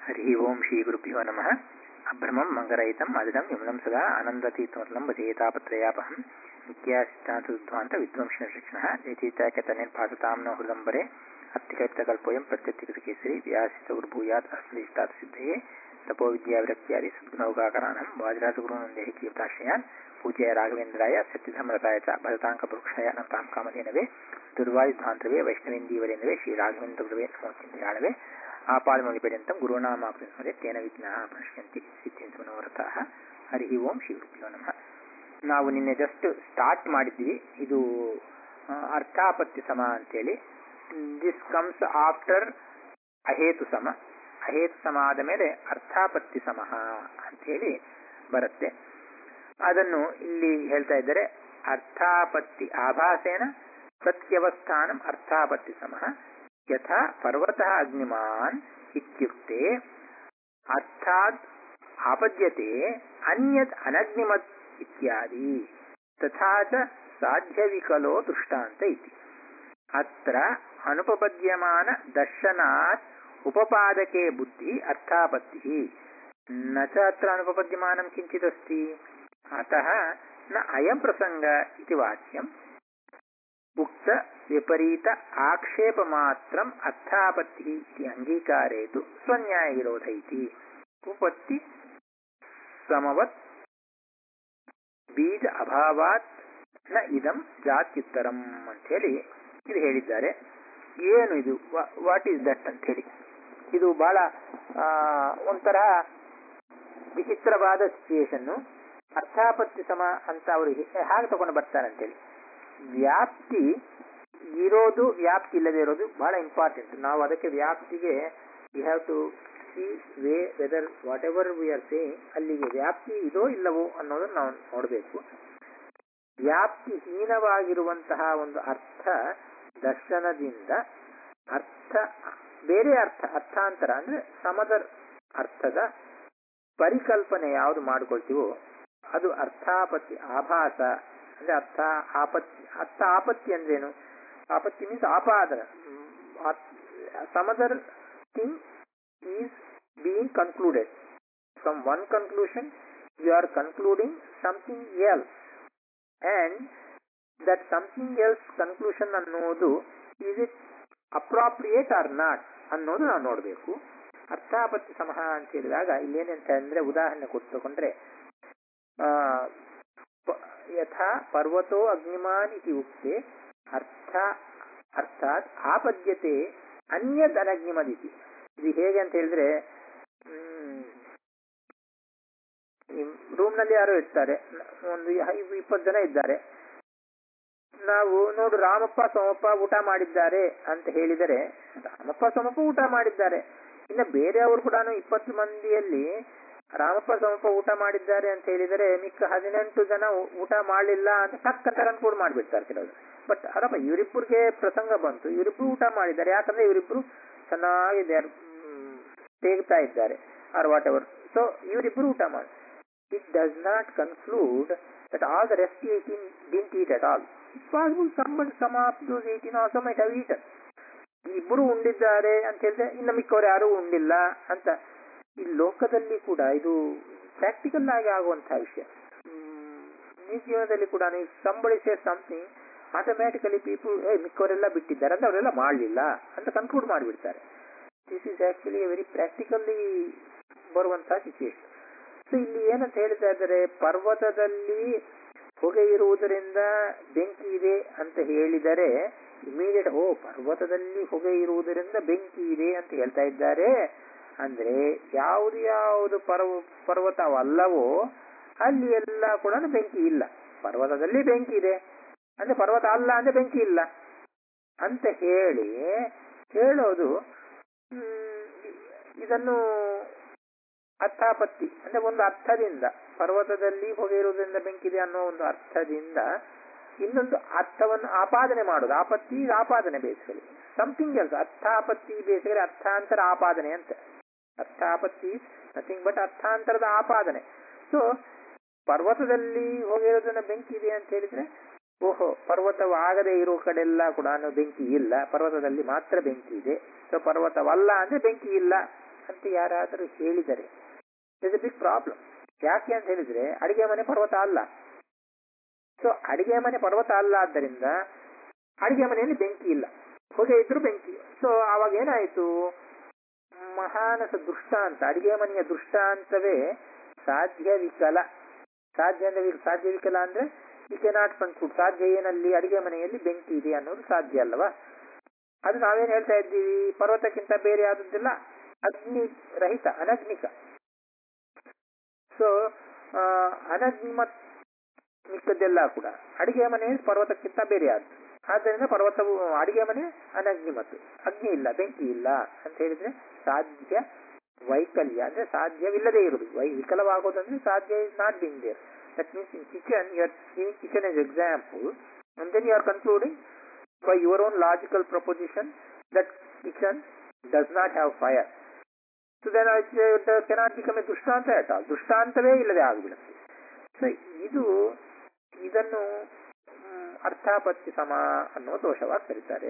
हरिः ओं श्रीगुरुभ्यो नमः अभ्रमं मङ्गरहितम् अदिदं विमलं सदा आनन्दतीर्थमतलं भजेतापत्रयापहं नित्यासिद्धान्तविध्वंसनशिक्षणः नितीत्याख्यतनिर्भासतां न हृदम्बरे अत्तिकल्पितकल्पोऽयं प्रत्यत्तिकृतकेसरी व्यासितगुर्भूयात् अस्मदिष्टात् सिद्धये तपोविद्याविरक्त्यादि सद्गुणौकाकराणं वाजराजगुरुनन्देः कीर्ताश्रयान् पूज्याय राघवेन्द्राय सत्यधर्मरताय च भरताङ्कपुरुक्षाय नमतां कामधेनवे दुर्वायुध्वान्तवे वैष्णवेन्दीवरेन्दवे श्रीराघवेन्द्रगुरवे नमोचिन्त्याळवे ಆಪಾದಮೌಲಿಪರ್ಯಂತಂ ಗುರುನಾಮಾಪಿ ಸ್ಮರೆ ತೇನ ವಿಘ್ನಃ ಪಶ್ಯಂತಿ ಸಿದ್ಧಿಂತು ಮನೋರಥಃ ಹರಿ ಓಂ ಶ್ರೀ ಗುರುಭ್ಯೋ ನಮಃ ನಾವು ನಿನ್ನೆ ಜಸ್ಟ್ ಸ್ಟಾರ್ಟ್ ಮಾಡಿದ್ವಿ ಇದು ಅರ್ಥಾಪತ್ತಿ ಸಮ ಅಂತೇಳಿ ದಿಸ್ ಕಮ್ಸ್ ಆಫ್ಟರ್ ಅಹೇತು ಸಮ ಅಹೇತು ಸಮ ಆದ ಮೇಲೆ ಅರ್ಥಾಪತ್ತಿ ಸಮಃ ಅಂತೇಳಿ ಬರುತ್ತೆ ಅದನ್ನು ಇಲ್ಲಿ ಹೇಳ್ತಾ ಇದ್ದಾರೆ ಅರ್ಥಾಪತ್ತಿ ಆಭಾಸೇನ ಪ್ರತ್ಯವಸ್ಥಾನಂ ಅರ್ಥಾಪತ್ತಿ ಸಮಃ ಯಥಾ ಪರ್ವತಃ ಅಗ್ನಿಮಾನ್ ಇತ್ಯುಕ್ತೆ ಅರ್ಥಾತ್ ಆಪದ್ಯತೆ ಅನ್ಯತ್ ಅನಗ್ನಿಮತ್ ಇತ್ಯಾದಿ ತಥಾ ಚ ಸಾಧ್ಯವಿಕಲೋ ದೃಷ್ಟಾಂತ ಇತಿ ಅತ್ರ ಅನುಪಪದ್ಯಮಾನ ದರ್ಶನಾತ್ ಉಪಪಾದಕೆ ಬುದ್ಧಿ ಅರ್ಥಾಪತ್ತಿ ನ ಚ ಅತ್ರ ಅನುಪಪದ್ಯಮಾನಂ ಕಿಂಚಿದಸ್ತಿ ಅತಃ ನ ಅಯಂ ಪ್ರಸಂಗ ಇತಿ ವಾಚ್ಯಂ ಉಕ್ತ ವಿಪರೀತ ಆಕ್ಷೇಪ ಮಾತ್ರ ಅರ್ಥಾಪತ್ತಿ ಇತಿ ಅಂಗೀಕಾರೇ ತು ಸ್ವನ್ಯಾಯ ವಿರೋಧ ಇತಿ ಉಪತ್ತಿ ಸಮವತ್ ಬೀಜ ಅಭಾವಾತ್ ನ ಇದಂ ಜಾತ್ಯುತ್ತರಂ ಅಂತ ಹೇಳಿ ಇದು ಹೇಳಿದ್ದಾರೆ ಏನು ಇದು ವಾಟ್ ಈಸ್ ದಟ್ ಅಂತ ಹೇಳಿ ಇದು ಬಹಳ ಒಂಥರ ವಿಚಿತ್ರವಾದ ಸಿಚುಯೇಷನ್ನು ಅರ್ಥಾಪತ್ತಿ ಸಮ ಅಂತ ಅವರು ಹಾಗೆ ತಗೊಂಡು ಬರ್ತಾರೆ ಅಂತೇಳಿ ವ್ಯಾಪ್ತಿ ಇರೋದು ವ್ಯಾಪ್ತಿ ಇಲ್ಲದೆ ಇರೋದು ಬಹಳ ಇಂಪಾರ್ಟೆಂಟ್ ನಾವು ಅದಕ್ಕೆ ವ್ಯಾಪ್ತಿಗೆ we have to see way whether whatever we are saying ಅಲ್ಲಿಗೆ ವ್ಯಾಪ್ತಿ ಇದೋ ಇಲ್ಲವೋ ಅನ್ನೋದನ್ನು ನಾವು ನೋಡಬೇಕು ವ್ಯಾಪ್ತಿಹೀನವಾಗಿರುವಂತಹ ಒಂದು ಅರ್ಥ ದರ್ಶನದಿಂದ ಅರ್ಥ ಬೇರೆ ಅರ್ಥ ಅರ್ಥಾಂತರ ಅಂದ್ರೆ ಸಮದ ಅರ್ಥದ ಪರಿಕಲ್ಪನೆ ಯಾವುದು ಮಾಡಿಕೊಳ್ತೀವೋ ಅದು ಅರ್ಥಾಪತ್ತಿ ಆಭಾಸ ಅಂದ್ರೆ ಅರ್ಥ ಆಪತ್ತಿ ಅರ್ಥ ಆಪತ್ತಿ ಅಂದ್ರೇನು ಆಪತ್ತಿ ಮೀನ್ಸ್ ಆಪಾದನ some other thing is being concluded from one conclusion you are concluding something else and that something else conclusion ಅನ್ನೋದು is it appropriate or not ಅನ್ನೋದು ನಾವು ನೋಡಬೇಕು ಅರ್ಥಾಪತ್ತಿ ಸಮಹ ಅಂತ ಹೇಳಿದಾಗ ಇಲ್ಲೇನಂತ ಅಂದ್ರೆ ಉದಾಹರಣೆ ಕೊಟ್ಟುಕೊಂಡ್ರೆ ಯಥಾ ಪರ್ವತೋ ಅಗ್ನಿಮಾನ್ ಇತಿ ಉಕ್ತೆ ಅರ್ಥ ಅರ್ಥಾತ್ ಆಪದ್ಯತೆ ಅನ್ಯದ್ ಅನಗ್ನಿಮದಿತಿ ಇದು ಹೇಗೆ ಅಂತ ಹೇಳಿದ್ರೆ ರೂಮ್ ನಲ್ಲಿ ಯಾರೋ ಇರ್ತಾರೆ ಒಂದು ಇಪ್ಪತ್ತು ಜನ ಇದ್ದಾರೆ ನಾವು ನೋಡು ರಾಮಪ್ಪ ಸೋಮಪ್ಪ ಊಟ ಮಾಡಿದ್ದಾರೆ ಅಂತ ಹೇಳಿದರೆ ರಾಮಪ್ಪ ಸೋಮಪ್ಪ ಊಟ ಮಾಡಿದ್ದಾರೆ ಇನ್ನು ಬೇರೆಯವರು ಕೂಡ ಇಪ್ಪತ್ತು ಮಂದಿಯಲ್ಲಿ ರಾಮಪ್ಪ ಸೋಮಪ್ಪ ಊಟ ಮಾಡಿದ್ದಾರೆ ಅಂತ ಹೇಳಿದರೆ ಮಿಕ್ಕ ಹದಿನೆಂಟು ಜನ ಊಟ ಮಾಡಲಿಲ್ಲ ಅಂತ ಸಕ್ಕಂತ ಕೂಡ ಮಾಡಿಬಿಡ್ತಾರೆ ಕೆಲವರು ಬಟ್ ಅರಪ್ಪ ಇವರಿಬ್ಬರಿಗೆ ಪ್ರಸಂಗ ಬಂತು ಇವರಿಬ್ರು ಊಟ ಮಾಡಿದ್ದಾರೆ ಯಾಕಂದ್ರೆ ಇವರಿಬ್ರು ಚೆನ್ನಾಗಿದೆ ತೇಗ್ತಾ ಇದ್ದಾರೆ ಆರ್ ವಾಟ್ ಎವರ್ ಸೊ ಇವರಿಬ್ರು ಊಟ ಮಾಡಿ it does not conclude that all the rest eighteen didn't eat at all it possible some some of those eighteen also might have eaten ಇಬ್ಬರು ಉಂಡಿದ್ದಾರೆ ಅಂತ ಹೇಳಿದ್ರೆ ಇನ್ನು ಮಿಕ್ಕವರು ಯಾರು ಉಂಡಿಲ್ಲ ಅಂತ ಈ ಲೋಕದಲ್ಲಿ ಕೂಡ ಇದು ಪ್ರಾಕ್ಟಿಕಲ್ ಆಗಿ ಆಗುವಂತಹ ವಿಷಯ ನಿಜ ಜೀವನದಲ್ಲಿ ಕೂಡ ನೀವು ಸಂಬಳಿಸೇ ಸಮಥಿಂಗ್ ಆಟೋಮ್ಯಾಟಿಕಲಿ ಪೀಪಲ್ ಏ ಮಿಕ್ಕವರೆಲ್ಲ ಬಿಟ್ಟಿದ್ದಾರೆ ಅಂತ ಅವರೆಲ್ಲ ಮಾಡಲಿಲ್ಲ ಅಂತ ಕನ್ಕ್ಲೂಡ್ ಮಾಡಿಬಿಡ್ತಾರೆ this is actually very practically ಬರುವಂತಹ ಸಿಚುಯೇಷನ್ ಸೊ ಇಲ್ಲಿ ಏನಂತ ಹೇಳ್ತಾ ಇದ್ದಾರೆ ಪರ್ವತದಲ್ಲಿ ಹೊಗೆ ಇರುವುದರಿಂದ ಬೆಂಕಿ ಇದೆ ಅಂತ ಹೇಳಿದರೆ ಇಮಿಡಿಯೇಟ್ ಓ ಪರ್ವತದಲ್ಲಿ ಹೊಗೆ ಇರುವುದರಿಂದ ಬೆಂಕಿ ಇದೆ ಅಂತ ಹೇಳ್ತಾ ಇದ್ದಾರೆ ಅಂದ್ರೆ ಯಾವುದು ಯಾವುದು ಪರ್ವ ಪರ್ವತವಲ್ಲವೋ ಅಲ್ಲಿ ಎಲ್ಲ ಕೂಡ ಬೆಂಕಿ ಇಲ್ಲ ಪರ್ವತದಲ್ಲಿ ಬೆಂಕಿ ಇದೆ ಅಂದ್ರೆ ಪರ್ವತ ಅಲ್ಲ ಅಂದ್ರೆ ಬೆಂಕಿ ಇಲ್ಲ ಅಂತ ಹೇಳಿ ಹೇಳೋದು ಇದನ್ನು ಅರ್ಥಾಪತ್ತಿ ಅಂದ್ರೆ ಒಂದು ಅರ್ಥದಿಂದ ಪರ್ವತದಲ್ಲಿ ಹೊಗೆ ಇರುವುದರಿಂದ ಬೆಂಕಿ ಇದೆ ಅನ್ನೋ ಒಂದು ಅರ್ಥದಿಂದ ಇನ್ನೊಂದು ಅರ್ಥವನ್ನು ಆಪಾದನೆ ಮಾಡೋದು ಆಪತ್ತಿ ಆಪಾದನೆ ಬೇಸಿಕಲಿ ಸಮಥಿಂಗ್ ಎಲ್ಸ್ ಅರ್ಥಾಪತ್ತಿ ಬೇಸಿಕಲಿ ಅರ್ಥಾಂತರ ಆಪಾದನೆ ಅಂತ ಅರ್ಥಾಪತ್ತಿ ನಥಿಂಗ್ ಬಟ್ ಅರ್ಥಾಂತರದ ಆಪಾದನೆ ಸೊ ಪರ್ವತದಲ್ಲಿ ಹೋಗಿರೋದನ್ನ ಬೆಂಕಿ ಇದೆ ಅಂತ ಹೇಳಿದ್ರೆ ಓಹೋ ಪರ್ವತವಾಗದೇ ಇರೋ ಕಡೆಲ್ಲ ಕೂಡ ಬೆಂಕಿ ಇಲ್ಲ ಪರ್ವತದಲ್ಲಿ ಮಾತ್ರ ಬೆಂಕಿ ಇದೆ ಸೊ ಪರ್ವತವಲ್ಲ ಅಂದ್ರೆ ಬೆಂಕಿ ಇಲ್ಲ ಅಂತ ಯಾರಾದರೂ ಹೇಳಿದರೆ ಇಸ್ ಎ ಬಿಗ್ ಪ್ರಾಬ್ಲಮ್ ಯಾಕೆ ಅಂತ ಹೇಳಿದ್ರೆ ಅಡಿಗೆ ಮನೆ ಪರ್ವತ ಅಲ್ಲ ಸೊ ಅಡಿಗೆ ಮನೆ ಪರ್ವತ ಅಲ್ಲ ಆದ್ದರಿಂದ ಅಡಿಗೆ ಮನೆಯಲ್ಲಿ ಬೆಂಕಿ ಇಲ್ಲ ಹೊಗೆ ಇದ್ರೂ ಬೆಂಕಿ ಸೊ ಅವಾಗ ಏನಾಯಿತು ಮಹಾನಸ ದೃಷ್ಟಾಂತ ಅಡಿಗೆ ಮನೆಯ ದೃಷ್ಟಾಂತವೇ ಸಾಧ್ಯ ವಿಕಲ ಸಾಧ್ಯ ಅಂದ್ರೆ ವಿ- ಸಾಧ್ಯ ವಿಕಲ ಅಂದ್ರೆ ಯು ಕೆನಾಟ್ ಕನ್ಕ್ಲೂಡ್ ಸಾಧ್ಯ ಏನಲ್ಲಿ ಅಡಿಗೆ ಮನೆಯಲ್ಲಿ ಬೆಂಕಿ ಇದೆ ಅನ್ನೋದು ಸಾಧ್ಯ ಅಲ್ಲವಾ ಅದು ನಾವೇನ್ ಹೇಳ್ತಾ ಇದ್ದೀವಿ ಪರ್ವತಕ್ಕಿಂತ ಬೇರೆ ಆದದ್ದಿಲ್ಲ ಅಗ್ನಿ ರಹಿತ ಅನಗ್ನಿಕ ಸೊ ಅನಗ್ನಿಮತ್ ಮಿಕ್ಕದ್ದೆಲ್ಲ ಕೂಡ ಅಡಿಗೆ ಮನೆ ಪರ್ವತಕ್ಕಿಂತ ಬೇರೆ ಆದ್ದು ಆದ್ದರಿಂದ ಪರ್ವತವು ಅಡಿಗೆ ಮನೆ ಅನಗ್ನಿಮತ್ತು ಅಗ್ನಿ ಇಲ್ಲ ಬೆಂಕಿ ಇಲ್ಲ ಅಂತ ಹೇಳಿದ್ರೆ ಸಾಧ್ಯ ವೈಕಲ್ಯ ಅಂದ್ರೆ ಸಾಧ್ಯವಿಲ್ಲದೆ ಇರುವುದು ವೈ ವಿಕಲವಾಗೋದಂದ್ರೆ ಸಾಧ್ಯ is not being there that means in kitchen you are giving kitchen as example and then you are concluding by your own logical proposition that kitchen does not have fire. So then it, it cannot become a ದೃಷ್ಟಾಂತ at all. ದೃಷ್ಟಾಂತವೇ ಇಲ್ಲದೆ ಆಗಿಬಿಡುತ್ತೆ so ಇದು ಇದನ್ನು ಮ್, ಅರ್ಥಾಪತ್ತಿ ಸಮ ಅನ್ನೋ ದೋಷವಾಗಿ ಕರೀತಾರೆ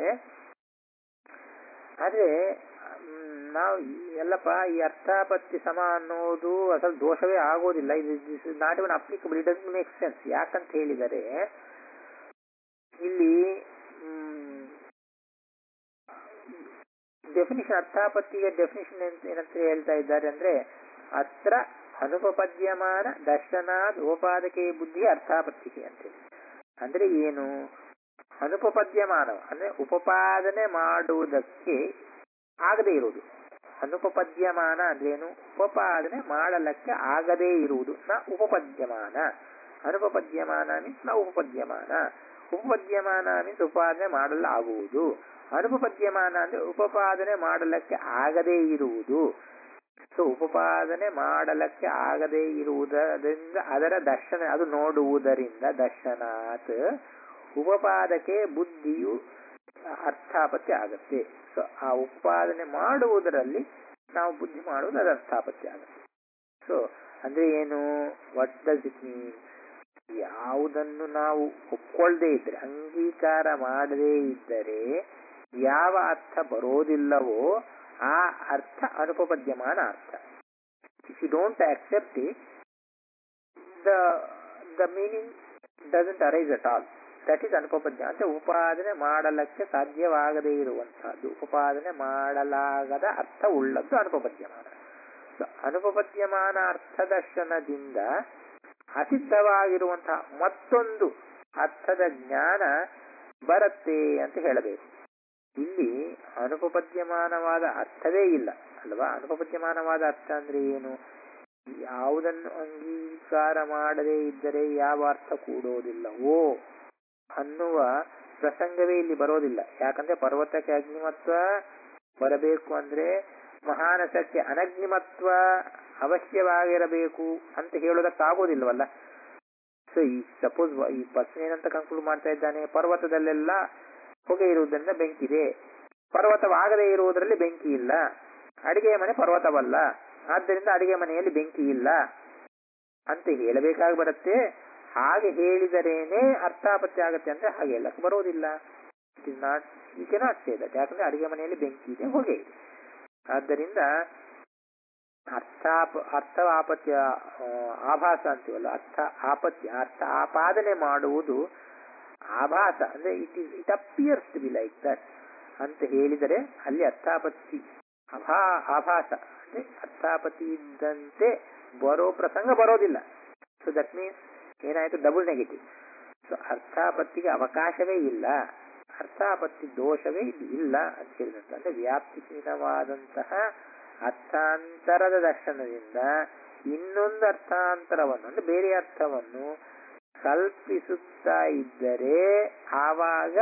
ಆದ್ರೆ ಮ್, ನಾವು ಈ- ಎಲ್ಲಪ್ಪ ಈ ಅರ್ಥಾಪತ್ತಿ ಸಮ ಅನ್ನೋದು ಅಸಲು ದೋಷವೇ ಆಗೋದಿಲ್ಲ ಇದು this is not even applicable it does make sense ಯಾಕಂತ ಹೇಳಿದರೆ ಇಲ್ಲಿ ಡೆಫಿನಿಷನ್ ಅರ್ಥಾಪತ್ತಿಗೆ ಡೆಫಿನಿಷನ್ ಏನಂತ ಹೇಳ್ತಾ ಇದ್ದಾರೆ ಅಂದ್ರೆ ಅತ್ರ ಅನುಪಪದ್ಯಮಾನ ದರ್ಶನಾದ್ ಉಪಪಾದಕೆ ಬುದ್ಧಿ ಅರ್ಥಾಪತ್ತಿಗೆ ಅಂತೇಳಿ ಅಂದ್ರೆ ಏನು ಅನುಪಪದ್ಯಮಾನ ಅಂದ್ರೆ ಉಪಪಾದನೆ ಮಾಡುವುದಕ್ಕೆ ಆಗದೇ ಇರುವುದು ಅನುಪಪದ್ಯಮಾನ ಅಂದ್ರೇನು ಉಪಪಾದನೆ ಮಾಡಲಕ್ಕೆ ಆಗದೇ ಇರುವುದು ನ ಉಪಪದ್ಯಮಾನ ಅನುಪಪದ್ಯಮಾನ ಮೀನ್ಸ್ ನ ಉಪಪದ್ಯಮಾನ ಉಪಪದ್ಯಮಾನ ಮೀನ್ಸ್ ಉಪಾದನೆ ಮಾಡಲಾಗುವುದು ಅನುಪಪದ್ಯಮಾನ ಅಂದ್ರೆ ಉಪಪಾದನೆ ಮಾಡಲಕ್ಕೆ ಆಗದೇ ಇರುವುದು ಸೊ ಉಪಪಾದನೆ ಮಾಡಲಕ್ಕೆ ಆಗದೇ ಇರುವುದರಿಂದ ಅದರ ದರ್ಶನ ಅದು ನೋಡುವುದರಿಂದ ದರ್ಶನಾತ್ ಉಪಪಾದಕ್ಕೆ ಬುದ್ಧಿಯು ಅರ್ಥಾಪತ್ತಿ ಆಗತ್ತೆ ಸೊ ಆ ಉತ್ಪಾದನೆ ಮಾಡುವುದರಲ್ಲಿ ನಾವು ಬುದ್ಧಿ ಮಾಡುವುದು ಅದು ಅರ್ಥಾಪತ್ತಿ ಆಗುತ್ತೆ ಸೊ ಅಂದ್ರೆ ಏನು ವಾಟ್ ಡಸ್ ಇಟ್ ಮೀನ್ ಯಾವುದನ್ನು ನಾವು ಒಪ್ಕೊಳ್ದೇ ಇದ್ರೆ ಅಂಗೀಕಾರ ಮಾಡದೇ ಇದ್ದರೆ ಯಾವ ಅರ್ಥ ಬರೋದಿಲ್ಲವೋ ಆ ಅರ್ಥ ಅನುಪಪದ್ಯಮಾನ ಅರ್ಥ if you don't accept it the the meaning doesn't arise at all that is ಅನುಪಪದ್ಯ ಅಂದ್ರೆ ಉಪಾದನೆ ಮಾಡಲಕ್ಕೆ ಸಾಧ್ಯವಾಗದೇ ಇರುವಂತಹದ್ದು ಉಪಾದನೆ ಮಾಡಲಾಗದ ಅರ್ಥ ಉಳ್ಳದ್ದು ಅನುಪಪದ್ಯಮಾನ ಸೊ ಅನುಪಪದ್ಯಮಾನ ಅರ್ಥದರ್ಶನದಿಂದ ಅಸಿದ್ಧವಾಗಿರುವಂತಹ ಮತ್ತೊಂದು ಅರ್ಥದ ಜ್ಞಾನ ಬರುತ್ತೆ ಅಂತ ಹೇಳಬೇಕು ಇಲ್ಲಿ ಅನುಪಪದ್ಯಮಾನವಾದ ಅರ್ಥವೇ ಇಲ್ಲ ಅಲ್ವಾ ಅನುಪಪದ್ಯಮಾನವಾದ ಅರ್ಥ ಅಂದ್ರೆ ಏನು ಯಾವುದನ್ನು ಅಂಗೀಕಾರ ಮಾಡದೇ ಇದ್ದರೆ ಯಾವ ಅರ್ಥ ಕೂಡೋದಿಲ್ಲವೋ ಅನ್ನುವ ಪ್ರಸಂಗವೇ ಇಲ್ಲಿ ಬರೋದಿಲ್ಲ ಯಾಕಂದ್ರೆ ಪರ್ವತಕ್ಕೆ ಅಗ್ನಿಮತ್ವ ಬರಬೇಕು ಅಂದ್ರೆ ಮಹಾನಸಕ್ಕೆ ಅನಗ್ನಿಮತ್ವ ಅವಶ್ಯವಾಗಿರಬೇಕು ಅಂತ ಹೇಳೋದಕ್ಕಾಗೋದಿಲ್ವಲ್ಲ ಸೊ ಈ ಸಪೋಸ್ ಈ ಪರ್ಸನ್ ಏನಂತ ಕನ್ಕ್ಲೂಡ್ ಮಾಡ್ತಾ ಇದ್ದಾನೆ ಪರ್ವತದಲ್ಲೆಲ್ಲ ಹೊಗೆ ಇರುವುದರಿಂದ ಬೆಂಕಿ ಇದೆ ಪರ್ವತವಾಗದೇ ಇರುವುದರಲ್ಲಿ ಬೆಂಕಿ ಇಲ್ಲ ಅಡಿಗೆ ಮನೆ ಪರ್ವತವಲ್ಲ ಆದ್ದರಿಂದ ಅಡಿಗೆ ಮನೆಯಲ್ಲಿ ಬೆಂಕಿ ಇಲ್ಲ ಅಂತ ಹೇಳಬೇಕಾಗಿ ಬರುತ್ತೆ ಹಾಗೆ ಹೇಳಿದರೇನೆ ಅರ್ಥಾಪತ್ತಿ ಆಗುತ್ತೆ ಅಂದ್ರೆ ಹಾಗೆ ಹೇಳಕ್ ಬರೋದಿಲ್ಲ it is not you cannot say that ಯಾಕಂದ್ರೆ ಅಡಿಗೆ ಮನೆಯಲ್ಲಿ ಬೆಂಕಿ ಇದೆ ಹೊಗೆ ಇದೆ ಆದ್ದರಿಂದ ಅರ್ಥಾಪ ಅರ್ಥ ಆಪತ್ಯ ಆ, ಆಭಾಸ ಅಂತೀವಲ್ಲ ಅರ್ಥ ಆಪತ್ಯ ಅರ್ಥ ಆಪಾದನೆ ಮಾಡುವುದು ಆಭಾಸ ಅಂದ್ರೆ it is it appears to be like that ಅಂತ ಹೇಳಿದರೆ ಅಲ್ಲಿ ಅರ್ಥಾಪತ್ತಿ ಅಭಾ ಆಭಾಸ ಅಂದ್ರೆ ಅರ್ಥಾಪತಿ ಇದ್ದಂತೆ ಬರೋ ಪ್ರಸಂಗ ಬರೋದಿಲ್ಲ ಸೊ ದಟ್ ಮೀನ್ಸ್ ಏನಾಯ್ತು ಡಬಲ್ ನೆಗೆಟಿವ್ ಸೊ ಅರ್ಥಾಪತ್ತಿಗೆ ಅವಕಾಶವೇ ಇಲ್ಲ ಅರ್ಥಾಪತ್ತಿ ದೋಷವೇ ಇಲ್ಲಿ ಇಲ್ಲ ಅಂತ ಹೇಳಿದಂತ ಅಂದ್ರೆ ವ್ಯಾಪ್ತಿಹೀನವಾದಂತಹ ಅರ್ಥಾಂತರದ ದರ್ಶನದಿಂದ ಇನ್ನೊಂದು ಅರ್ಥಾಂತರವನ್ನು ಅಂದ್ರೆ ಬೇರೆ ಅರ್ಥವನ್ನು ಕಲ್ಪಿಸುತ್ತಾ ಇದ್ದರೆ ಆವಾಗ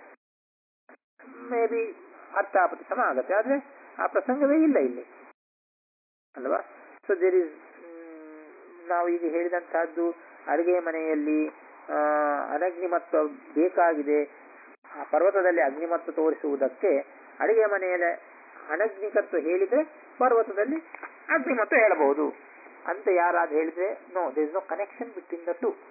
ಮೇ ಬಿ ಅರ್ಥಾಪತ್ತಿ ಸಮ ಆಗತ್ತೆ ಆದ್ರೆ ಆ ಪ್ರಸಂಗವೇ ಇಲ್ಲ ಇಲ್ಲಿ ಅಲ್ವಾ ಸೊ ದೇರ್ ಇಸ್ ನಾವು ಈಗ ಹೇಳಿದಂತಹದ್ದು ಅಡುಗೆ ಮನೆಯಲ್ಲಿ ಆ, ಅನಗ್ನಿಮತ್ವ ಬೇಕಾಗಿದೆ ಆ ಪರ್ವತದಲ್ಲಿ ಅಗ್ನಿಮತ್ವ ತೋರಿಸುವುದಕ್ಕೆ ಅಡಿಗೆ ಮನೆಯಲ್ಲಿ ಅನಗ್ನಿಕತ್ವ ಹೇಳಿದ್ರೆ ಪರ್ವತದಲ್ಲಿ ಅಗ್ನಿಮತ್ವ ಹೇಳಬಹುದು ಅಂತ ಯಾರಾದ್ರೂ ಹೇಳಿದ್ರೆ no there is no connection between the two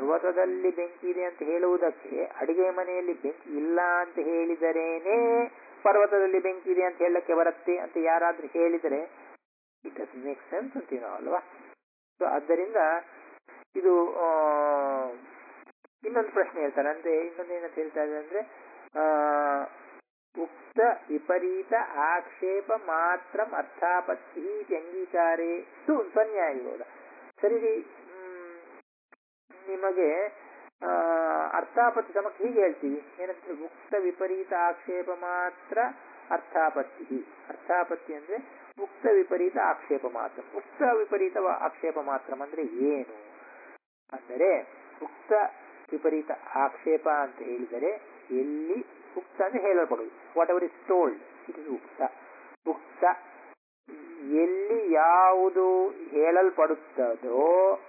ಪರ್ವತದಲ್ಲಿ ಬೆಂಕಿ ಇದೆ ಅಂತ ಹೇಳುವುದಕ್ಕೆ ಅಡಿಗೆ ಮನೆಯಲ್ಲಿ ಬೆಂಕಿ ಇಲ್ಲ ಅಂತ ಹೇಳಿದರೇನೆ ಪರ್ವತದಲ್ಲಿ ಬೆಂಕಿ ಇದೆ ಅಂತ ಹೇಳಕ್ಕೆ ಬರುತ್ತೆ ಅಂತ ಯಾರಾದ್ರೂ ಹೇಳಿದರೆ ಇಟ್ ಡಸ್ ಮೇಕ್ ಸೆನ್ಸ್ ಅಂತೀವಿ ನಾವು ಅಲ್ವಾ ಸೊ ಆದ್ದರಿಂದ ಇದು ಆ, ಇನ್ನೊಂದು ಪ್ರಶ್ನೆ ಹೇಳ್ತಾರೆ ಅಂದ್ರೆ ಇನ್ನೊಂದು ಏನಂತ ಹೇಳ್ತಾ ಇದೆ ಅಂದ್ರೆ ಆ, ಉಕ್ತ ವಿಪರೀತ ಆಕ್ಷೇಪ ಮಾತ್ರ ಅರ್ಥಾಪತ್ತಿ ಇತಿ ಅಂಗೀಕಾರೇ ತು ಸನ್ಯಾಯೋಗ ಸರಿ ಹ್ಮ್, ನಿಮಗೆ ಆ, ಅರ್ಥಾಪತ್ತಿ ಸಮಕ್ಕೆ ಹೀಗೆ ಹೇಳ್ತೀವಿ ಏನಂದ್ರೆ ಉಕ್ತ ವಿಪರೀತ ಆಕ್ಷೇಪ ಮಾತ್ರ ಅರ್ಥಾಪತ್ತಿ ಅರ್ಥಾಪತ್ತಿ ಅಂದ್ರೆ ಉಕ್ತ ವಿಪರೀತ ಆಕ್ಷೇಪ ಮಾತ್ರ ಉಕ್ತ ವಿಪರೀತ ವ- ಆಕ್ಷೇಪ ಮಾತ್ರ ಅಂದ್ರೆ ಏನು ಅಂದರೆ ಉಕ್ತ ವಿಪರೀತ ಆಕ್ಷೇಪ ಅಂತ ಹೇಳಿದರೆ ಎಲ್ಲಿ ಉಕ್ತ ಅಂದ್ರೆ ಹೇಳಲ್ಪಡುವುದು whatever is told it is ಉಕ್ತ ಉಕ್ತ ಎಲ್ಲಿ ಯಾವುದು ಹೇಳಲ್ಪಡುತ್ತದೋ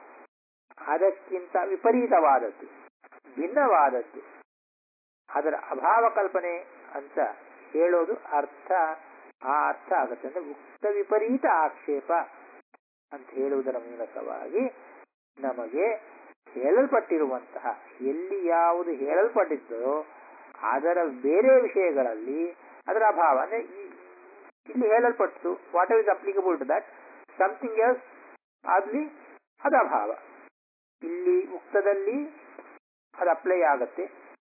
ಅದಕ್ಕಿಂತ ವಿಪರೀತವಾದದ್ದು ಭಿನ್ನವಾದದ್ದು ಅದರ ಅಭಾವ ಕಲ್ಪನೆ ಅಂತ ಹೇಳೋದು ಅರ್ಥ ಆ ಅರ್ಥ ಆಗುತ್ತೆ ಅಂದ್ರೆ ಉಕ್ತ ವಿಪರೀತ ಆಕ್ಷೇಪ ಅಂತ ಹೇಳುವುದರ ಮೂಲಕವಾಗಿ ನಮಗೆ ಹೇಳಲ್ಪಟ್ಟಿರುವಂತಹ ಎಲ್ಲಿ ಯಾವುದು ಹೇಳಲ್ಪಟ್ಟಿದ್ದೋ ಅದರ ಬೇರೆ ವಿಷಯಗಳಲ್ಲಿ ಅದರ ಅಭಾವ ಅಂದ್ರೆ ಈ- ಇಲ್ಲಿ ಹೇಳಲ್ಪಟ್ಟು what is applicable to that something else ಅಲ್ಲಿ ಅದು ಅಭಾವ ಇಲ್ಲಿ ಉಕ್ತದಲ್ಲಿ ಅದು ಅಪ್ಲೈ ಆಗತ್ತೆ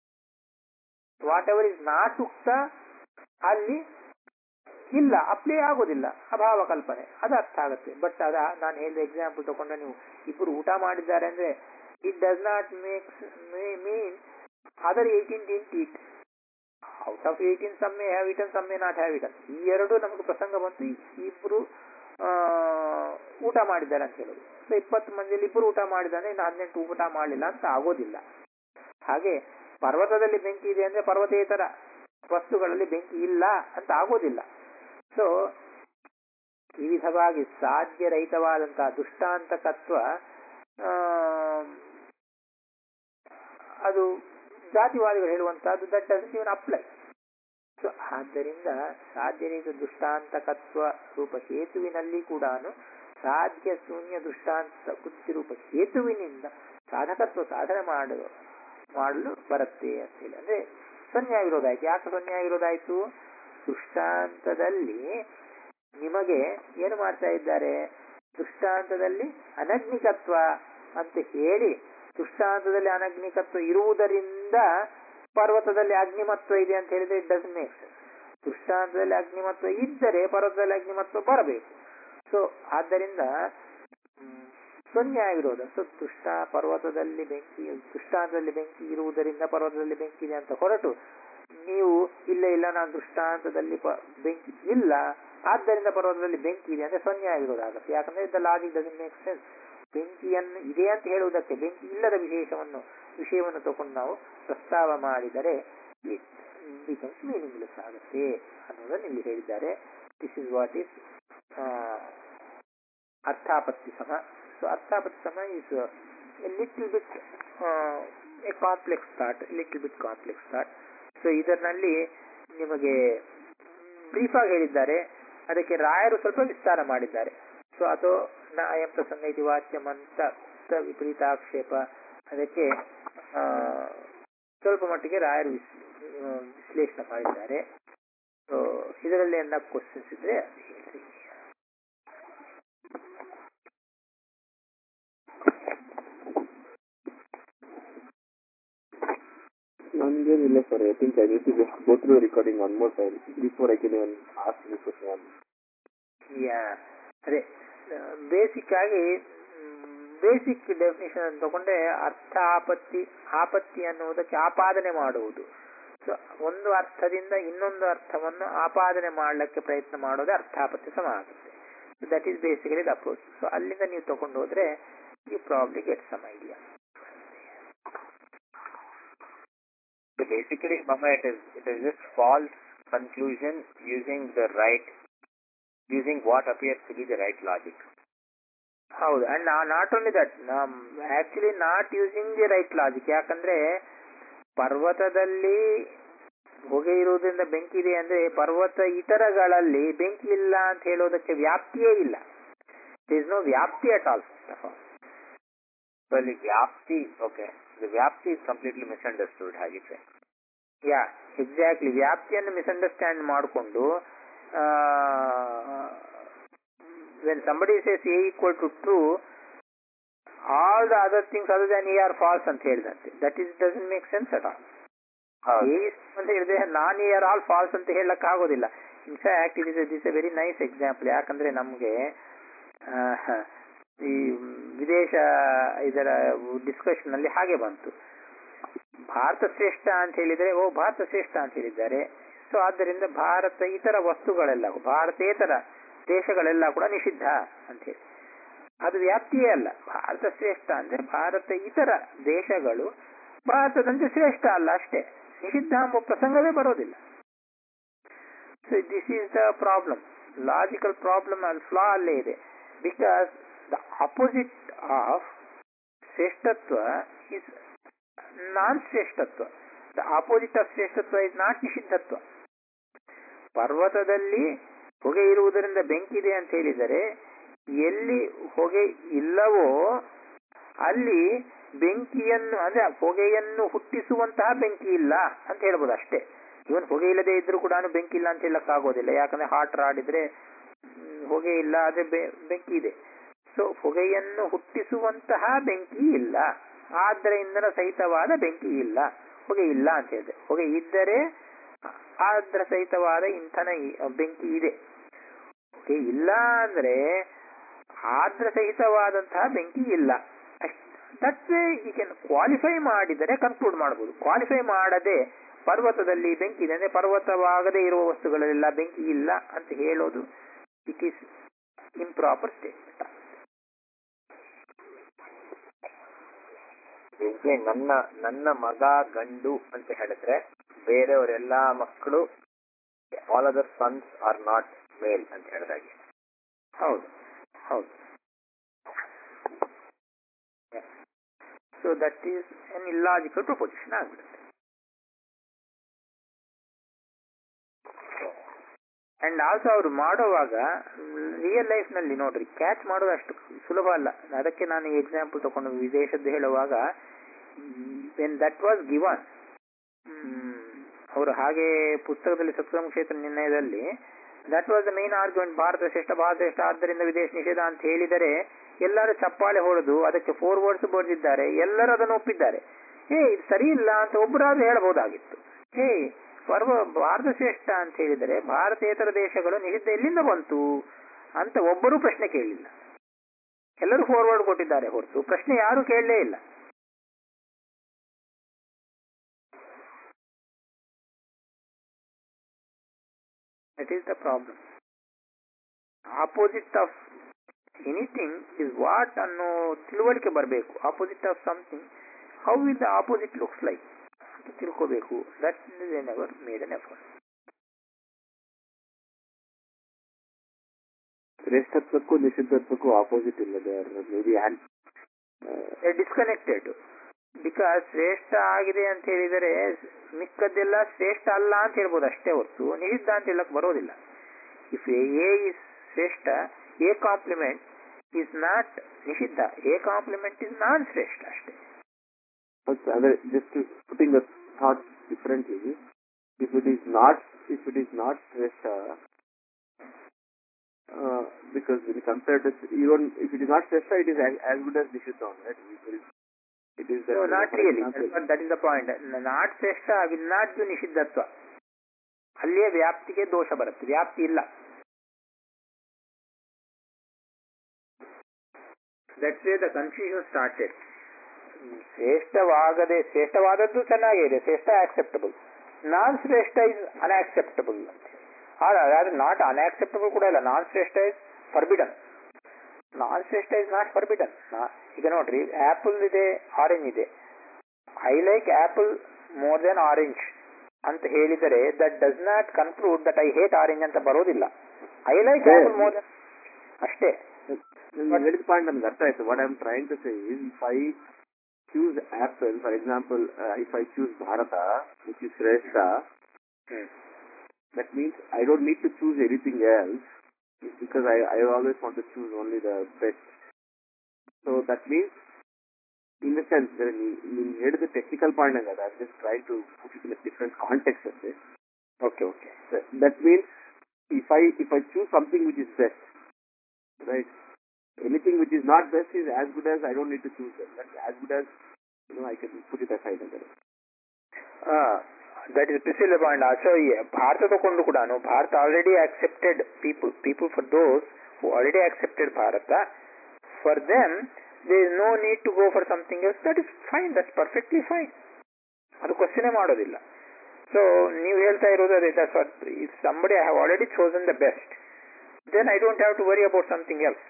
ವಾಟ್ ಎವರ್ ಇಸ್ ನಾಟ್ ಉಕ್ತ ಅಲ್ಲಿ ಇಲ್ಲ ಅಪ್ಲೈ ಆಗೋದಿಲ್ಲ ಅಭಾವ ಕಲ್ಪನೆ ಅದು ಅರ್ಥ ಆಗುತ್ತೆ ಬಟ್ ಅದ ನಾನು ಹೇಳಿದ ಎಕ್ಸಾಂಪಲ್ ತಗೊಂಡ ನೀವು ಇಬ್ಬರು ಊಟ ಮಾಡಿದ್ದಾರೆ ಅಂದ್ರೆ it does not make mean other eighteen didn't it out of eighteen some may have eaten some may not have eaten ಈ ಎರಡು ನಮಗೆ ಪ್ರಸಂಗ ಬಂತು ಈ ಇಬ್ರು ಆ, ಊಟ ಮಾಡಿದ್ದಾರೆ ಅಂತ ಹೇಳೋದು ಸೊ ಇಪ್ಪತ್ತು ಮಂದಿಯಲ್ಲಿ ಇಬ್ಬರು ಊಟ ಮಾಡಿದ್ದಾರೆ ಇನ್ನು ಹದಿನೆಂಟು ಊಟ ಮಾಡಲಿಲ್ಲ ಅಂತ ಆಗೋದಿಲ್ಲ ಹಾಗೆ ಪರ್ವತದಲ್ಲಿ ಬೆಂಕಿ ಇದೆ ಅಂದ್ರೆ ಪರ್ವತೇತರ ವಸ್ತುಗಳಲ್ಲಿ ಬೆಂಕಿ ಇಲ್ಲ ಅಂತ ಆಗೋದಿಲ್ಲ ಸೊ ಈ ವಿಧವಾಗಿ ಸಾಧ್ಯರಹಿತವಾದಂತಹ ದುಷ್ಟಾಂತಕತ್ವ ಆ, ಅದು ಜಾತಿವಾದಿಗಳು ಹೇಳುವಂತಹದ್ದು that doesn't even apply so ಆದ್ದರಿಂದ ಸಾಧ್ಯರಹಿತ ದುಷ್ಟಾಂತಕತ್ವ ರೂಪ ಹೇತುವಿನಲ್ಲಿ ಕೂಡ ಸಾಧ್ಯ ಶೂನ್ಯ ದೃಷ್ಟಾಂತ ಬುದ್ಧಿ ರೂಪ ಹೇತುವಿನಿಂದ ಸಾಧಕತ್ವ ಸಾಧನೆ ಮಾಡು ಮಾಡಲು ಬರುತ್ತೆ ಅಂತ ಹೇಳಿ ಅಂದ್ರೆ ಸನ್ಯಾಯ ವಿರೋಧ ಆಯ್ತು ಯಾಕೆ ಸನ್ಯಾಯ ವಿರೋಧ ಆಯ್ತು ದೃಷ್ಟಾಂತದಲ್ಲಿ ನಿಮಗೆ ಏನು ಮಾಡ್ತಾ ಇದ್ದಾರೆ ದೃಷ್ಟಾಂತದಲ್ಲಿ ಅನಗ್ನಿಕತ್ವ ಅಂತ ಹೇಳಿ ದೃಷ್ಟಾಂತದಲ್ಲಿ ಅನಗ್ನಿಕತ್ವ ಇರುವುದರಿಂದ ಪರ್ವತದಲ್ಲಿ ಅಗ್ನಿಮತ್ವ ಇದೆ ಅಂತ ಹೇಳಿದ್ರೆ ಇಟ್ ಡಸ್ ಮೇಕ್ ದೃಷ್ಟಾಂತದಲ್ಲಿ ಅಗ್ನಿಮತ್ವ ಇದ್ದರೆ ಪರ್ವತದಲ್ಲಿ ಅಗ್ನಿಮತ್ವ ಬರಬೇಕು ಸೊ ಆದ್ದರಿಂದ ಮ್, ಸನ್ಯಾಯ ವಿರೋಧ ಸೊ ದುಷ್ಟ ಪರ್ವತದಲ್ಲಿ ಬೆಂಕಿ ದೃಷ್ಟಾಂತದಲ್ಲಿ ಬೆಂಕಿ ಇರುವುದರಿಂದ ಪರ್ವತದಲ್ಲಿ ಬೆಂಕಿ ಇದೆ ಅಂತ ಹೊರಟು ನೀವು ಇಲ್ಲ ಇಲ್ಲ ನಾನು ದೃಷ್ಟಾಂತದಲ್ಲಿ ಪ- ಬೆಂಕಿ ಇಲ್ಲ ಆದ್ದರಿಂದ ಪರ್ವತದಲ್ಲಿ ಬೆಂಕಿ ಇದೆ ಅಂದ್ರೆ ಸನ್ಯಾಯ ವಿರೋಧ ಆಗುತ್ತೆ ಯಾಕಂದ್ರೆ the logic doesn't make sense ಬೆಂಕಿಯನ್ನು ಇದೆ ಅಂತ ಹೇಳುವುದಕ್ಕೆ ಬೆಂಕಿ ಇಲ್ಲದ ವಿಶೇಷವನ್ನು ವಿಷಯವನ್ನು ತಗೊಂಡು ನಾವು ಪ್ರಸ್ತಾವ ಮಾಡಿದರೆ ಇಟ್ ಬಿಕಮ್ಸ್ ಮೀನಿಂಗ್ಲೆಸ್ ಆಗುತ್ತೆ ಅನ್ನೋದನ್ನು ಇಲ್ಲಿ ಹೇಳಿದ್ದಾರೆ ದಿಸ್ ಇಸ್ ವಾಟ್ ಇಸ್ ಅರ್ಥಾಪತ್ತಿ ಸಮ ಸೊ ಅರ್ಥಾಪತ್ತಿ ಸಮ is little bit a complex thought little bit complex thought so ಇದರಲ್ಲಿ ನಿಮಗೆ ಬ್ರೀಫ್ ಆಗಿ ಹೇಳಿದ್ದಾರೆ ಅದಕ್ಕೆ ರಾಯರು ಸ್ವಲ್ಪ ವಿಸ್ತಾರ ಮಾಡಿದ್ದಾರೆ ಸೊ ಅದು ನ ಅಯಂ ಪ್ರಸಂಗ ಇತಿ ವಾಚ್ಯಂ ಅಂತ ಉಕ್ತ ವಿಪರೀತಾಕ್ಷೇಪ ಅದಕ್ಕೆ ಆ, ಸ್ವಲ್ಪ ಮಟ್ಟಿಗೆ ರಾಯರು ವಿಸ್- ಆ, ವಿಶ್ಲೇಷಣೆ ಮಾಡಿದ್ದಾರೆ ಸೊ ಇದರಲ್ಲಿ ಏನ ಕ್ವಶನ್ಸ್ ಇದ್ರೆ ಅದು ಹೇಳ್ರಿ None less, sorry. I think I need to just go through the recording one more time before I can even ask any question. ಯಾ ಅದೇ ಬೇಸಿಕ್ ಆಗಿ ಬೇಸಿಕ್ ಡೆಫಿನೇಷನ್ ಅಂತ ತಗೊಂಡೆ ಅರ್ಥ ಆಪತ್ತಿ ಆಪತ್ತಿ ಅನ್ನುವುದಕ್ಕೆ ಆಪಾದನೆ ಮಾಡುವುದು ಸೊ ಒಂದು ಅರ್ಥದಿಂದ ಇನ್ನೊಂದು ಅರ್ಥವನ್ನು ಆಪಾದನೆ ಮಾಡಲಿಕ್ಕೆ ಪ್ರಯತ್ನ ಮಾಡೋದೇ ಅರ್ಥಾಪತ್ತಿ ಸಮ ಆಗುತ್ತೆ that is basically the approach so ಅಲ್ಲಿಂದ ನೀವು ತಗೊಂಡು ಹೋದ್ರೆ you probably get some idea So basically, Mama, it is it is just false conclusion using the right using what appears to be the right logic. ಹೌದು and not only that actually not using the right logic ಯಾಕಂದ್ರೆ ಪರ್ವತದಲ್ಲಿ ಹೊಗೆ ಇರುವುದರಿಂದ ಬೆಂಕಿ ಇದೆ ಅಂದ್ರೆ ಪರ್ವತ ಇತರಗಳಲ್ಲಿ ಬೆಂಕಿ ಇಲ್ಲ ಅಂತ ಹೇಳೋದಕ್ಕೆ ವ್ಯಾಪ್ತಿಯೇ ಇಲ್ಲ ಇಸ್ ನೋ ವ್ಯಾಪ್ತಿ at all first of all Well, the Vyapti, okay, the Vyapti is completely misunderstood, how you say. Yeah exactly ವ್ಯಾಪ್ತಿಯನ್ನು ಮಿಸ್ಅಂಡರ್ಸ್ಟ್ಯಾಂಡ್ ಮಾಡಿಕೊಂಡು when somebody says A equal to true all the other things other than A are false ಅಂತ ಹೇಳಿದಂತೆ that is doesn't make sense at all ಹೌದು A ಅಂತ ಹೇಳಿದ್ರೆ non A are all false ಅಂತ ಹೇಳಕ್ ಆಗೋದಿಲ್ಲ in fact it is this a very nice example ಯಾಕಂದ್ರೆ ನಮಗೆ ಈ ವಿದೇಶ ಇದರ ಡಿಸ್ಕಷನ್ ಅಲ್ಲಿ ಹಾಗೆ ಬಂತು ಭಾರತ ಶ್ರೇಷ್ಠ ಅಂತ ಹೇಳಿದ್ರೆ ಓ ಭಾರತ ಶ್ರೇಷ್ಠ ಅಂತ ಹೇಳಿದ್ದಾರೆ ಸೊ ಆದ್ದರಿಂದ ಭಾರತ ಇತರ ವಸ್ತುಗಳೆಲ್ಲ ಭಾರತೇತರ ದೇಶಗಳೆಲ್ಲ ಕೂಡ ನಿಷಿದ್ಧ ಅಂತ ಹೇಳಿ ಅದು ವ್ಯಾಪ್ತಿಯೇ ಅಲ್ಲ ಭಾರತ ಶ್ರೇಷ್ಠ ಅಂದ್ರೆ ಭಾರತ ಇತರ ದೇಶಗಳು ಭಾರತದಂತೆ ಶ್ರೇಷ್ಠ ಅಲ್ಲ ಅಷ್ಟೇ ನಿಷಿದ್ಧ ಎಂಬ ಪ್ರಸಂಗವೇ ಬರೋದಿಲ್ಲ so this is the problem logical problem ಅಲ್ಲಿ ಫ್ಲಾ ಅಲ್ಲೇ ಇದೆ ಬಿಕಾಸ್ ದ ಅಪೋಸಿಟ್ ಆಫ್ ಶ್ರೇಷ್ಠತ್ವ ಇಸ್ ನಾನ್ ಶ್ರೇಷ್ಠತ್ವ ದ ಆಪೋಸಿಟ್ ಆಫ್ ಶ್ರೇಷ್ಠತ್ವ ಇಸ್ ನಾಟ್ ನಿಷಿದ್ಧತ್ವ ಪರ್ವತದಲ್ಲಿ ಹೊಗೆ ಇರುವುದರಿಂದ ಬೆಂಕಿ ಇದೆ ಅಂತ ಹೇಳಿದರೆ ಎಲ್ಲಿ ಹೊಗೆ ಇಲ್ಲವೋ ಅಲ್ಲಿ ಬೆಂಕಿಯನ್ನು ಅಂದ್ರೆ ಹೊಗೆಯನ್ನು ಹುಟ್ಟಿಸುವಂತಹ ಬೆಂಕಿ ಇಲ್ಲ ಅಂತ ಹೇಳ್ಬೋದು ಅಷ್ಟೇ ಇವನ್ ಹೊಗೆ ಇಲ್ಲದೆ ಇದ್ರೂ ಕೂಡ ಬೆಂಕಿ ಇಲ್ಲ ಅಂತ ಹೇಳಕ್ಕಾಗೋದಿಲ್ಲ ಯಾಕಂದ್ರೆ ಹಾಟ್ ರಾಡಿದ್ರೆ ಹ್ಮ್, ಹೊಗೆ ಇಲ್ಲ ಆದ್ರೆ ಬೆ- ಬೆಂಕಿ ಇದೆ ಸೊ ಹೊಗೆಯನ್ನು ಹುಟ್ಟಿಸುವಂತಹ ಬೆಂಕಿ ಇಲ್ಲ ಆದ್ರಿಂದ ಸಹಿತವಾದ ಬೆಂಕಿ ಇಲ್ಲ ಹೊಗೆ ಇಲ್ಲ ಅಂತ ಹೇಳಿದೆ ಹೊಗೆ ಇದ್ದರೆ ಆದ್ರ ಸಹಿತವಾದ ಇಂಧನ ಇ- ಬೆಂಕಿ ಇದೆ ಹೊಗೆ ಇಲ್ಲ ಅಂದ್ರೆ ಆದ್ರ ಸಹಿತವಾದಂತಹ ಬೆಂಕಿ ಇಲ್ಲ ದಟ್ ವೇ ಈ ಕ್ಯಾನ್ ಕ್ವಾಲಿಫೈ ಮಾಡಿದರೆ ಕನ್ಕ್ಲೂಡ್ ಮಾಡಬಹುದು ಕ್ವಾಲಿಫೈ ಮಾಡದೆ ಪರ್ವತದಲ್ಲಿ ಬೆಂಕಿ ಇದೆ ಅಂದ್ರೆ ಪರ್ವತವಾಗದೇ ಇರುವ ವಸ್ತುಗಳಲ್ಲೆಲ್ಲ ಬೆಂಕಿ ಇಲ್ಲ ಅಂತ ಹೇಳೋದು ಇಟ್ ಈಸ್ ಇಂಪ್ರಾಪರ್ ಸ್ಟೇಟ್ಮೆಂಟ್ ಹೀಗೆ ನನ್ನ ನನ್ನ ಮಗ ಗಂಡು ಅಂತ ಹೇಳಿದ್ರೆ ಬೇರೆಯವರೆಲ್ಲಾ ಮಕ್ಕಳು all other sons are not male ಅಂತ ಹೇಳಿದಾಗೆ ಹೌದು ಹೌದು so that is an illogical proposition ಆಗ್ಬಿಡುತ್ತೆ ಅಂಡ್ ಆಲ್ಸೋ ಅವರು ಮಾಡುವಾಗ ರಿಯಲ್ ಲೈಫ್ ನಲ್ಲಿ ನೋಡ್ರಿ ಕ್ಯಾಚ್ ಮಾಡೋದು ಅಷ್ಟು ಸುಲಭ ಅಲ್ಲ ಅದಕ್ಕೆ ನಾನು ಎಕ್ಸಾಂಪಲ್ ತಗೊಂಡು ವಿದೇಶದ್ದು ಹೇಳುವಾಗ ವೆನ್ ದಟ್ ವಾಸ್ ಗಿವನ್ ಅವರು ಹಾಗೆ ಪುಸ್ತಕದಲ್ಲಿ ಸತ್ಸಂಗ ಕ್ಷೇತ್ರ ನಿರ್ಣಯದಲ್ಲಿ that was the main argument Bharata ಶ್ರೇಷ್ಠ ಭಾರತ ಶ್ರೇಷ್ಠ ಆದ್ದರಿಂದ ವಿದೇಶ ನಿಷೇಧ ಅಂತ ಹೇಳಿದರೆ ಎಲ್ಲರೂ ಚಪ್ಪಾಳೆ ಹೊಡೆದು ಅದಕ್ಕೆ ಫೋರ್ ವರ್ಡ್ಸ್ ಬರೆದಿದ್ದಾರೆ ಎಲ್ಲರೂ ಅದನ್ನು ಒಪ್ಪಿದ್ದಾರೆ ಏ ಇದು ಸರಿ ಇಲ್ಲ ಅಂತ ಒಬ್ಬರಾದ್ರೂ ಹೇಳಬಹುದಾಗಿತ್ತು ಏ ಪರ್ವ ಭಾರತ ಶ್ರೇಷ್ಠ ಅಂತ ಹೇಳಿದರೆ ಭಾರತೇತರ ದೇಶಗಳು ನಿಷಿದ್ಧ ಎಲ್ಲಿಂದ ಬಂತು ಅಂತ ಒಬ್ಬರೂ ಪ್ರಶ್ನೆ ಕೇಳಲಿಲ್ಲ ಎಲ್ಲರೂ ಫಾರ್ವರ್ಡ್ ಕೊಟ್ಟಿದ್ದಾರೆ ಹೊರತು ಪ್ರಶ್ನೆ ಯಾರು ಕೇಳಲೇ ಇಲ್ಲ that is the problem opposite of anything is what ಅನ್ನೋ ತಿಳುವಳಿಕೆ ಬರಬೇಕು opposite of something how will the opposite looks like ಅಂತ ತಿಳ್ಕೋಬೇಕು that is an ever made an effort ಶ್ರೇಷ್ಠತ್ವಕ್ಕೂ ನಿಷಿದ್ಧತ್ವಕ್ಕೂ ಆಪೋಸಿಟ್ ಇಲ್ಲ ಮೇ ಬಿ ಡಿಸ್ಕನೆಕ್ಟೆಡ್ ಬಿಕಾಸ್ ಶ್ರೇಷ್ಠ ಆಗಿದೆ ಅಂತ ಹೇಳಿದರೆ ಮಿಕ್ಕದ್ದೆಲ್ಲ ಶ್ರೇಷ್ಠ ಅಲ್ಲ ಅಂತ ಹೇಳ್ಬೋದು ಅಷ್ಟೇ ಹೊರತು ನಿಷಿದ್ಧ ಅಂತ ಹೇಳಕ್ ಬರೋದಿಲ್ಲ ಇಫ್ ಎ ಇಸ್ ಶ್ರೇಷ್ಠ ಎ ಕಾಂಪ್ಲಿಮೆಂಟ್ ಇಸ್ ನಾಟ್ ನಿಷಿದ್ಧ ಎ ಕಾಂಪ್ಲಿಮೆಂಟ್ ಇಸ್ ನಾನ್ ಶ್ರೇಷ್ಠ ಅಷ್ಟೇ ಅಂದ್ರೆ just putting the thought differently if it is not if it is not ಶ್ರೇಷ್ಠ because when you compare this, even if it is not Shresha, it is as, as good as Nishiddha, right? It is, it is No, that, not for really. example, That's what- that is the point. Not ಶ್ರೇಷ್ಠ will not do ನಿಷಿದ್ಧತ್ವ ಅಲ್ಲಿಯೇ ವ್ಯಾಪ್ತಿಗೆ ದೋಷ ಬರುತ್ತೆ ವ್ಯಾಪ್ತಿ ಇಲ್ಲ that's way the confusion started ಶ್ರೇಷ್ಠವಾಗದೆ ಶ್ರೇಷ್ಠವಾದದ್ದು ಚೆನ್ನಾಗಿದೆ ಶ್ರೇಷ್ಠ ಆಕ್ಸೆಪ್ಟಬಲ್ ನಾನ್ ಶ್ರೇಷ್ಠ ಇಸ್ ಅನ್ಆಕ್ಸೆಪ್ಟಬಲ್ ಅಂತ ಆದ್ರೆ ನಾಟ್ ಅನ್ಆಕ್ಸೆಪ್ಟಬಲ್ ಕೂಡ ಇಲ್ಲ ನಾನ್ ಶ್ರೇಷ್ಠ ಇಸ್ ಫರ್ಬಿಡನ್ ನಾನ್ ಶ್ರೇಷ್ಠ ಇಸ್ ನಾಟ್ ಫರ್ಬಿಡನ್ ಈಗ ನೋಡ್ರಿ ಆಪಲ್ ಇದೆ ಆರೆಂಜ್ ಇದೆ I like apple more then orange ಅಂತ ಹೇಳಿದರೆ that does not conclude that I hate orange ಅಂತ ಬರೋದಿಲ್ಲ I like Yeah. Apple more then ಅಷ್ಟೇ ನೀವು ಹೇಳಿದ ಪಾಯಿಂಟ್ ನಮ್ಗೆ ಅರ್ಥ ಆಯ್ತು what I am trying to say is if I choose apple for example if I choose Bharata which is ಶ್ರೇಷ್ಠ that means I don't need to choose anything else because I, I always want to choose only the best. So that means in the sense ನೀನು ಹೇಳಿದ technical point ಆಗದ I just try to put it in different context ಅಷ್ಟೇ okay okay that means if I if I choose something which is best, right? Anything which is not best is as good as I don't need to choose them. That's as good as you know I can put it aside again. That is precisely point so Bharata ತಗೊಂಡು ಕೂಡ Bharata already accepted people people for those who already accepted Bharata for them they is no need to go for something else that is fine that's perfectly fine ಅದು ಕ್ವಶನೇ ಮಾಡೋದಿಲ್ಲ so ನೀವು ಹೇಳ್ತಾ ಇರೋದು ಅದೇ that's if somebody I have already chosen the best then I don't have to worry about something else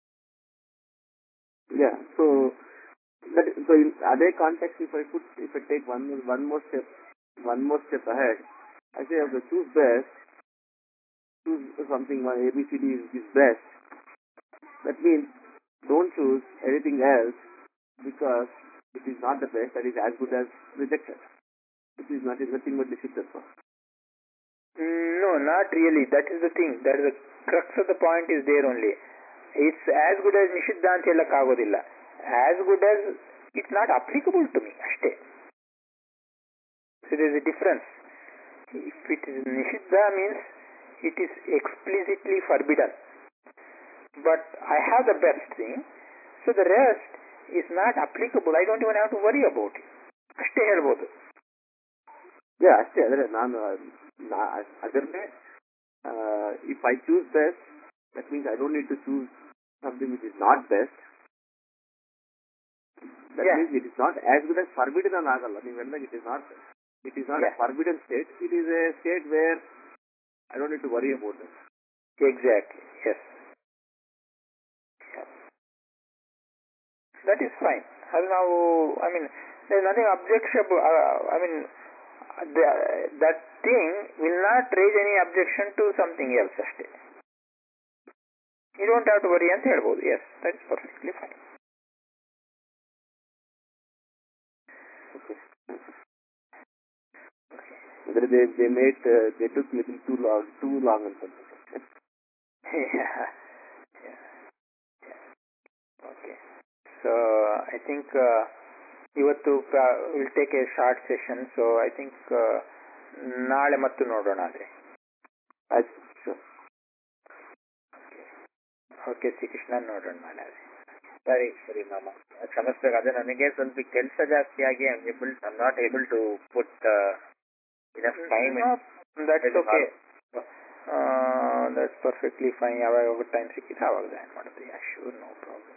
Yeah. So that so in other context, if I put if I take one more- one more step one more step ahead, I say okay, choose best. Choose something one ABCD is, is best. That means don't choose anything else because it is not the best. That is as good as rejected. It is not is nothing but disrespectful. No, not really. That is the thing. That is the crux of the point is there only. It's as good as ನಿಷಿದ್ಧ ಅಂತ ಹೇಳಕ್ ಆಗೋದಿಲ್ಲ as good as it's not applicable to me ಅಷ್ಟೇ so is a difference if it is ನಿಷಿದ್ಧ means it is explicitly forbidden but I have the best thing so the rest is not applicable I don't even have to worry about it ಅಷ್ಟೇ ಹೇಳ್ಬೋದು Yeah, ಅಷ್ಟೇ ಅಂದ್ರೆ ನಾನು ನಾ- ಅದನ್ನೇ if I choose best that means I don't need to choose something which is not best that Yeah. Means it is not as good as forbidden ಅನ್ ಆಗಲ್ಲ ನೀವು ಹೇಳಿದಾಗ it is not it is not a Yeah. Forbidden state it is a state where I don't need to worry about that Exactly, yes. That is fine. ಅದು ನಾವು I mean nothing objectionable I mean that thing will not raise any objection to something else ಅಷ್ಟೇ you don't have to worry ಅಂತ ಹೇಳ್ಬೋದು yes that is perfectly fine ಅಂದ್ರೆ they they made they took little too long too long ಅಂತ okay so I think ಇವತ್ತು will take a short session so I think ನಾಳೆ ಮತ್ತು ನೋಡೋಣ ಅದೇ ಆಯ್ತು sure. ಓಕೆ ಶ್ರೀಕೃಷ್ಣ ನೋಡೋಣ ನಾಳೆ ಅದೇ ಸರಿ ಸರಿ ಮಾಮ ಕ್ಷಮಿಸ್ಬೇಕು ಅದೇ ನನಗೆ ಸ್ವಲ್ಪ ಕೆಲಸ ಜಾಸ್ತಿ ಆಗಿ I able I not able to put enough time that's okay that's perfectly fine ಯಾವಾಗ ಟೈಮ್ ಸಿಕ್ಕಿದ್ರೆ ಆವಾಗ ಜಾಯಿನ್ ಮಾಡೋದು ಯಾ ಶೂರ್ ನೋ ಪ್ರಾಬ್ಲಮ್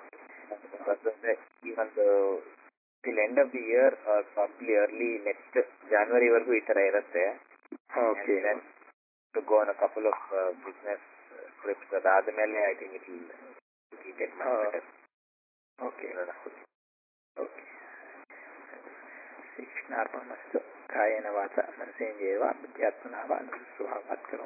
ಈ ಒಂದು till end of the year probably early next ಜಾನ್ವರಿವರೆಗೂ ಈ ತರ ಇರುತ್ತೆ okay to go on a couple of business trips ಅದಾದ್ಮೇಲೆ I think it will get okay okay ಶ್ರೀಕೃಷ್ಣಾರ್ಪಣಮಸ್ತು ಕಾಯೇನ ವಾಚ ಮನಸೇಂದ್ರಿಯವ ಬುದ್ಧ್ಯಾತ್ಮನಃ ವಾ ಸ್ವಭಾವಾತ್ ಕರೋಮಿ